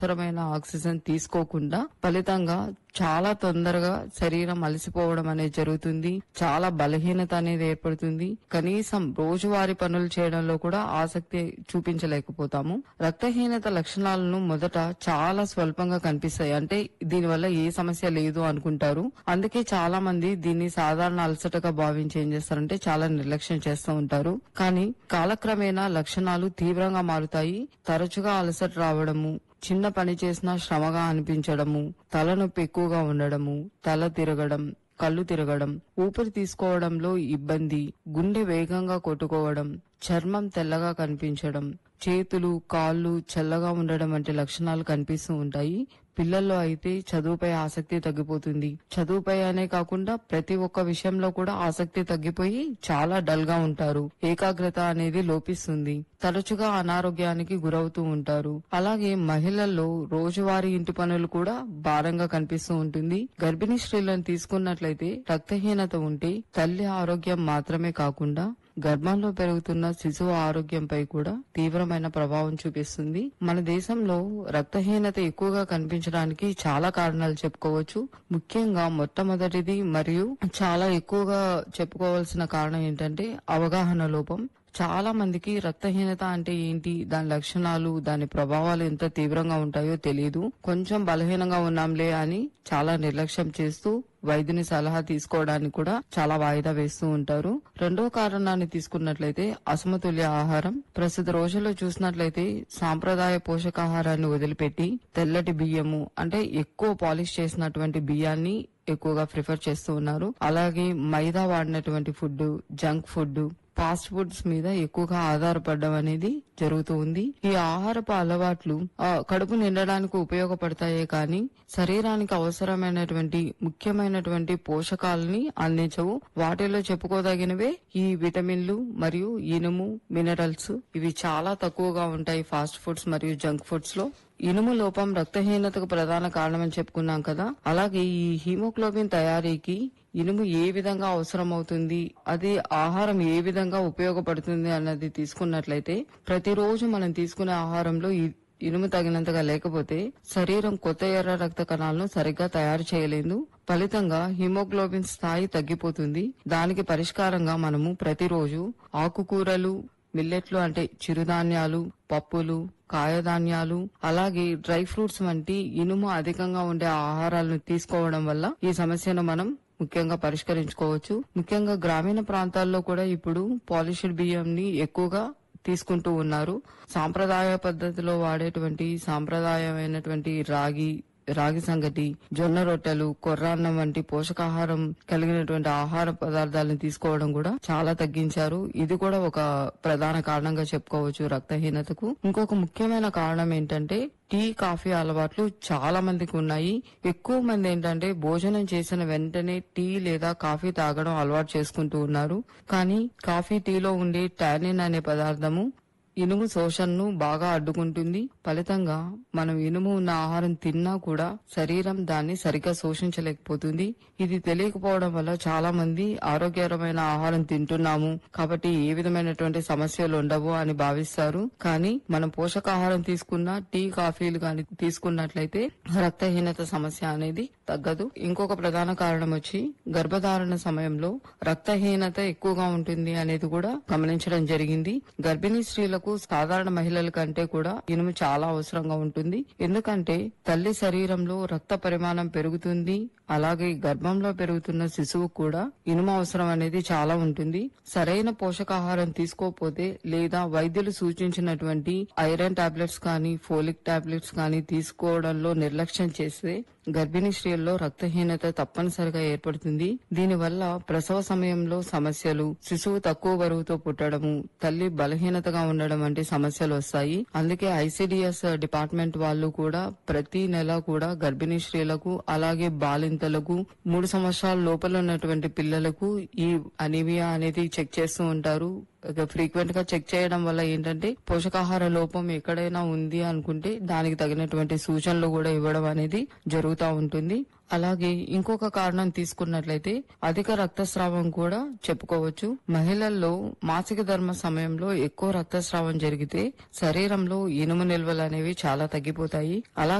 అవసరమైన ఆక్సిజన్ తీసుకోకుండా ఫలితంగా చాలా తొందరగా శరీరం అలసిపోవడం అనేది జరుగుతుంది చాలా బలహీనత అనేది ఏర్పడుతుంది కనీసం రోజువారీ పనులు చేయడంలో కూడా ఆసక్తి చూపించలేకపోతాము రక్తహీనత లక్షణాలను మొదట చాలా స్వల్పంగా కనిపిస్తాయి అంటే దీనివల్ల ఏ సమస్య లేదు అనుకుంటారు అందుకే చాలా మంది దీన్ని సాధారణ అలసటగా భావించి ఏం చేస్తారంటే చాలా నిర్లక్ష్యం చేస్తూ ఉంటారు కానీ కాలక్రమేణా లక్షణాలు తీవ్రంగా మారుతాయి తరచుగా అలసట రావడము చిన్న పని చేసినా శ్రమగా అనిపించడము తలనొప్పి ఎక్కువగా ఉండడము తల తిరగడం కళ్ళు తిరగడం ఊపిరి తీసుకోవడంలో ఇబ్బంది గుండె వేగంగా కొట్టుకోవడం చర్మం తెల్లగా కనిపించడం చేతులు కాళ్ళు చల్లగా ఉండడం వంటి లక్షణాలు కనిపిస్తూ ఉంటాయి పిల్లల్లో అయితే చదువుపై ఆసక్తి తగ్గిపోతుంది చదువుపై అనే కాకుండా ప్రతి ఒక్క విషయంలో కూడా ఆసక్తి తగ్గిపోయి చాలా డల్ గా ఉంటారు ఏకాగ్రత అనేది లోపిస్తుంది తరచుగా అనారోగ్యానికి గురవుతూ ఉంటారు అలాగే మహిళల్లో రోజువారీ ఇంటి పనులు కూడా భారంగా కనిపిస్తూ ఉంటుంది గర్భిణీ స్త్రీలను తీసుకున్నట్లయితే రక్తహీనత ఉంటే తల్లి ఆరోగ్యం మాత్రమే కాకుండా గర్భంలో పెరుగుతున్న శిశువు ఆరోగ్యంపై కూడా తీవ్రమైన ప్రభావం చూపిస్తుంది మన దేశంలో రక్తహీనత ఎక్కువగా కనిపించడానికి చాలా కారణాలు చెప్పుకోవచ్చు ముఖ్యంగా మొట్టమొదటిది మరియు చాలా ఎక్కువగా చెప్పుకోవాల్సిన కారణం ఏంటంటే అవగాహన లోపం చాలా మందికి రక్తహీనత అంటే ఏంటి దాని లక్షణాలు దాని ప్రభావాలు ఎంత తీవ్రంగా ఉంటాయో తెలియదు కొంచెం బలహీనంగా ఉన్నాంలే అని చాలా నిర్లక్ష్యం చేస్తూ వైద్యుని సలహా తీసుకోవడానికి కూడా చాలా వాయిదా వేస్తూ ఉంటారు రెండో కారణాన్ని తీసుకున్నట్లయితే అసమతుల్య ఆహారం ప్రస్తుత రోజుల్లో చూసినట్లయితే సాంప్రదాయ పోషకాహారాన్ని వదిలిపెట్టి తెల్లటి బియ్యము అంటే ఎక్కువ పాలిష్ చేసినటువంటి బియ్యాన్ని ఎక్కువగా ప్రిఫర్ చేస్తూ ఉన్నారు అలాగే మైదా వాడినటువంటి food junk food fast foods మీద ఎక్కువగా ఆధారపడడం అనేది జరుగుతూ ఉంది ఈ ఆహారపు అలవాట్లు ఆ, కడుపు నిండడానికి ఉపయోగపడతాయే కానీ శరీరానికి అవసరమైనటువంటి ముఖ్యమైనటువంటి పోషకాలని అందించవు వాటిలో చెప్పుకోదగినవే ఈ విటమిన్లు మరియు ఇనుము మినరల్స్ ఇవి చాలా తక్కువగా ఉంటాయి ఫాస్ట్ ఫుడ్స్ మరియు జంక్ ఫుడ్స్ లో ఇనుము లోపం రక్తహీనతకు ప్రధాన కారణమని చెప్పుకున్నాం కదా అలాగే ఈ హీమోగ్లోబిన్ తయారీకి ఇనుము ఏ విధంగా అవసరమవుతుంది అది ఆహారం ఏ విధంగా ఉపయోగపడుతుంది అన్నది తీసుకున్నట్లయితే ప్రతిరోజు మనం తీసుకునే ఆహారంలో ఈ- ఇనుము తగినంతగా లేకపోతే శరీరం కొత్త ఎర్ర రక్త కణాలను సరిగ్గా తయారు చేయలేదు ఫలితంగా హిమోగ్లోబిన్ స్థాయి తగ్గిపోతుంది దానికి పరిష్కారంగా మనము ప్రతిరోజు ఆకుకూరలు మిల్లెట్లు అంటే చిరుధాన్యాలు పప్పులు కాయధాన్యాలు అలాగే డ్రై ఫ్రూట్స్ వంటి ఇనుము అధికంగా ఉండే ఆహారాలను తీసుకోవడం వల్ల ఈ సమస్యను మనం ముఖ్యంగా పరిష్కరించుకోవచ్చు ముఖ్యంగా గ్రామీణ ప్రాంతాల్లో కూడా ఇప్పుడు పాలిష్డ్ బియ్యంని ఎక్కువగా తీసుకుంటూ ఉన్నారు సాంప్రదాయ పద్ధతిలో వాడేటువంటి సాంప్రదాయమైనటువంటి రాగి రాగి సంగటి జొన్న రొట్టెలు కొర్రాన్నం వంటి పోషకాహారం కలిగినటువంటి ఆహార పదార్థాలను తీసుకోవడం కూడా చాలా తగ్గించారు ఇది కూడా ఒక ప్రధాన కారణంగా చెప్పుకోవచ్చు రక్తహీనతకు ఇంకొక ముఖ్యమైన కారణం ఏంటంటే టీ కాఫీ అలవాట్లు చాలా మందికి ఉన్నాయి ఎక్కువ మంది ఏంటంటే భోజనం చేసిన వెంటనే టీ లేదా కాఫీ తాగడం అలవాటు చేసుకుంటూ ఉన్నారు కానీ కాఫీ టీలో ఉండే టానిన్ అనే పదార్థము ఇనుము శోషణను బాగా అడ్డుకుంటుంది ఫలితంగా మనం ఇనుము ఉన్న ఆహారం తిన్నా కూడా శరీరం దాన్ని సరిగ్గా శోషించలేకపోతుంది ఇది తెలియకపోవడం వల్ల చాలా మంది ఆరోగ్యకరమైన ఆహారం తింటున్నాము కాబట్టి ఏ విధమైనటువంటి సమస్యలు ఉండవు అని భావిస్తారు కానీ మనం పోషకాహారం తీసుకున్న టీ కాఫీలు కానీ తీసుకున్నట్లయితే రక్తహీనత సమస్య అనేది తగ్గదు ఇంకొక ప్రధాన కారణం వచ్చి గర్భధారణ సమయంలో రక్తహీనత ఎక్కువగా ఉంటుంది అనేది కూడా గమనించడం జరిగింది గర్భిణీ స్త్రీలకు సాధారణ మహిళల కంటే కూడా ఇనుము చాలా అవసరంగా ఉంటుంది ఎందుకంటే తల్లి శరీరంలో రక్త పరిమాణం పెరుగుతుంది అలాగే గర్భంలో పెరుగుతున్న శిశువు కూడా ఇనుము అవసరం అనేది చాలా ఉంటుంది సరైన పోషకాహారం తీసుకోకపోతే లేదా వైద్యులు సూచించినటువంటి ఐరన్ టాబ్లెట్స్ కానీ ఫోలిక్ టాబ్లెట్స్ కానీ తీసుకోవడంలో నిర్లక్ష్యం చేస్తే గర్భిణీ స్త్రీల్లో రక్తహీనత తప్పనిసరిగా ఏర్పడుతుంది దీనివల్ల ప్రసవ సమయంలో సమస్యలు శిశువు తక్కువ బరువుతో పుట్టడము తల్లి బలహీనతగా ఉండడం వంటి సమస్యలు వస్తాయి అందుకే ఐసిడిఎస్ డిపార్ట్మెంట్ వాళ్ళు కూడా ప్రతి నెల కూడా గర్భిణీ స్త్రీలకు అలాగే బాలింతలకు మూడు సంవత్సరాల లోపల ఉన్నటువంటి పిల్లలకు ఈ అనీమియా అనేది చెక్ చేస్తూ ఉంటారు ఫ్రీక్వెంట్ గా చెక్ చేయడం వల్ల ఏంటంటే పోషకాహార లోపం ఎక్కడైనా ఉంది అనుకుంటే దానికి తగినటువంటి సూచనలు కూడా ఇవ్వడం అనేది జరుగుతూ ఉంటుంది అలాగే ఇంకొక కారణం తీసుకున్నట్లయితే అధిక రక్తస్రావం కూడా చెప్పుకోవచ్చు మహిళల్లో మాసిక ధర్మ సమయంలో ఎక్కువ రక్తస్రావం జరిగితే శరీరంలో ఇనుము నిల్వలు అనేవి చాలా తగ్గిపోతాయి అలా